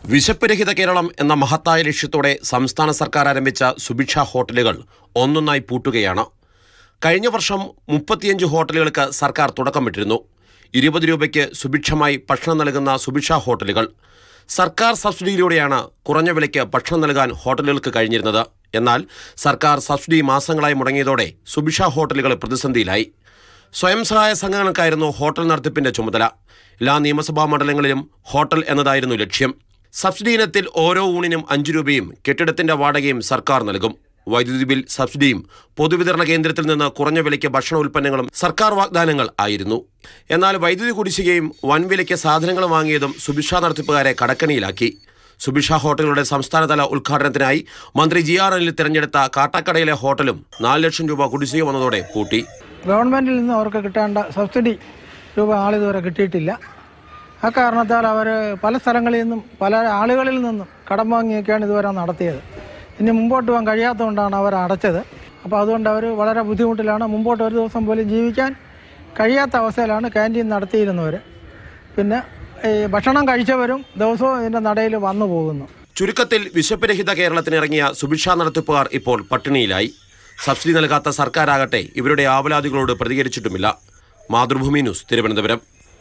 വിശപ്പ് രഹിത കേരളം എന്ന മഹത്തായ ലക്ഷ്യത്തോടെ സംസ്ഥാന സർക്കാർ ആരംഭിച്ച സുഭിക്ഷ ഹോട്ടലുകൾ ഒന്നൊന്നായി പൂട്ടുകയാണ് കഴിഞ്ഞ വർഷം മുപ്പത്തിയഞ്ച് ഹോട്ടലുകൾക്ക് സർക്കാർ തുടക്കമിട്ടിരുന്നു ഇരുപത് രൂപയ്ക്ക് സുഭിക്ഷമായി ഭക്ഷണം നൽകുന്ന സുഭിക്ഷ ഹോട്ടലുകൾ സർക്കാർ സബ്സിഡിയിലൂടെയാണ് കുറഞ്ഞ വിലയ്ക്ക് ഭക്ഷണം നൽകാൻ ഹോട്ടലുകൾക്ക് കഴിഞ്ഞിരുന്നത് എന്നാൽ സർക്കാർ സബ്സിഡി മാസങ്ങളായി മുടങ്ങിയതോടെ സുഭിക്ഷ ഹോട്ടലുകൾ പ്രതിസന്ധിയിലായി സ്വയം സഹായ സംഘങ്ങൾക്കായിരുന്നു ഹോട്ടൽ നടത്തിപ്പിന്റെ ചുമതല എല്ലാ നിയമസഭാ മണ്ഡലങ്ങളിലും ഹോട്ടൽ എന്നതായിരുന്നു ലക്ഷ്യം സബ്സിഡി ഇനത്തിൽ ഓരോ ഊണിനും അഞ്ച് രൂപയും കെട്ടിടത്തിന്റെ വാടകയും സർക്കാർ നൽകും വൈദ്യുതി ബിൽ സബ്സിഡിയും പൊതുവിതരണ കേന്ദ്രത്തിൽ നിന്ന് കുറഞ്ഞ വിലയ്ക്ക് ഭക്ഷണ ഉൽപ്പന്നങ്ങളും സർക്കാർ വാഗ്ദാനങ്ങൾ ആയിരുന്നു എന്നാൽ വൈദ്യുതി കുടിശ്ശികയും വൻവിലയ്ക്ക് സാധനങ്ങൾ വാങ്ങിയതും സുഭിക്ഷ നടത്തിപ്പുകാരെ കടക്കണിയിലാക്കി സുഭിക്ഷ ഹോട്ടലുകളുടെ സംസ്ഥാനതല ഉദ്ഘാടനത്തിനായി മന്ത്രി ജി ആർ അനിൽ തിരഞ്ഞെടുത്ത കാട്ടാക്കടയിലെ ഹോട്ടലും നാല് ലക്ഷം രൂപ കുടിശ്ശിക വന്നതോടെ പൂട്ടി ഗവൺമെൻറ്റിൽ നിന്ന് അവർക്ക് കിട്ടേണ്ട സബ്സിഡി രൂപ ആളിതുവരെ കിട്ടിയിട്ടില്ല ആ കാരണത്താൽ അവർ പല സ്ഥലങ്ങളിൽ നിന്നും പല ആളുകളിൽ നിന്നും കടം വാങ്ങിയൊക്കെയാണ് ഇതുവരെ നടത്തിയത് ഇനി മുമ്പോട്ട് പോകാൻ കഴിയാത്തതുകൊണ്ടാണ് അവർ അടച്ചത് അപ്പോൾ അതുകൊണ്ട് അവർ വളരെ ബുദ്ധിമുട്ടിലാണ് മുമ്പോട്ട് ഒരു ദിവസം പോലും ജീവിക്കാൻ കഴിയാത്ത അവസ്ഥയിലാണ് ക്യാൻറ്റീൻ നടത്തിയിരുന്നവർ പിന്നെ ഈ ഭക്ഷണം കഴിച്ചവരും ദിവസവും ഇതിൻ്റെ നടയിൽ വന്നു പോകുന്നു ചുരുക്കത്തിൽ വിശപ്പ് രഹിത കേരളത്തിന് ഇറങ്ങിയ സുഭിക്ഷ നടത്തിപ്പുകാർ ഇപ്പോൾ പട്ടിണിയിലായി സബ്സിഡി നൽകാത്ത സർക്കാരാകട്ടെ ഇവരുടെ ആവലാതികളോട് പ്രതികരിച്ചിട്ടുമില്ല മാതൃഭൂമി ന്യൂസ് തിരുവനന്തപുരം